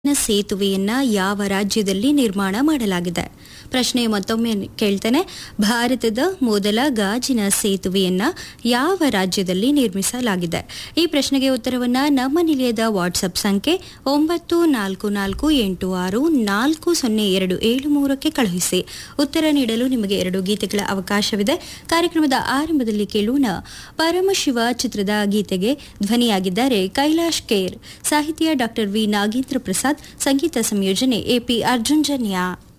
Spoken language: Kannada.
ಸೇತುವೆಯನ್ನ ಯಾವ ರಾಜ್ಯದಲ್ಲಿ ನಿರ್ಮಾಣ ಮಾಡಲಾಗಿದೆ ಪ್ರಶ್ನೆ ಮತ್ತೊಮ್ಮೆ ಕೇಳ್ತೇನೆ ಭಾರತದ ಮೊದಲ ಗಾಜಿನ ಸೇತುವೆಯನ್ನ ಯಾವ ರಾಜ್ಯದಲ್ಲಿ ನಿರ್ಮಿಸಲಾಗಿದೆ ಈ ಪ್ರಶ್ನೆಗೆ ಉತ್ತರವನ್ನ ನಮ್ಮ ನಿಲಯದ ವಾಟ್ಸ್ಆಪ್ ಸಂಖ್ಯೆ ಒಂಬತ್ತು ನಾಲ್ಕು ನಾಲ್ಕು ಎಂಟು ಆರು ನಾಲ್ಕು ಸೊನ್ನೆ ಎರಡು ಏಳು ಮೂರಕ್ಕೆ ಕಳುಹಿಸಿ ಉತ್ತರ ನೀಡಲು ನಿಮಗೆ ಎರಡು ಗೀತೆಗಳ ಅವಕಾಶವಿದೆ ಕಾರ್ಯಕ್ರಮದ ಆರಂಭದಲ್ಲಿ ಕೇಳೋಣ ಪರಮಶಿವ ಚಿತ್ರದ ಗೀತೆಗೆ ಧ್ವನಿಯಾಗಿದ್ದಾರೆ ಕೈಲಾಶ್ ಕೇರ್ ಸಾಹಿತ್ಯ ಡಾಕ್ಟರ್ ವಿ ನಾಗೇಂದ್ರ ಪ್ರಸಾದ್ ಸಂಗೀತ ಸಂಯೋಜನೆ ಎಪಿ ಅರ್ಜುನ್ ಜನ್ಯ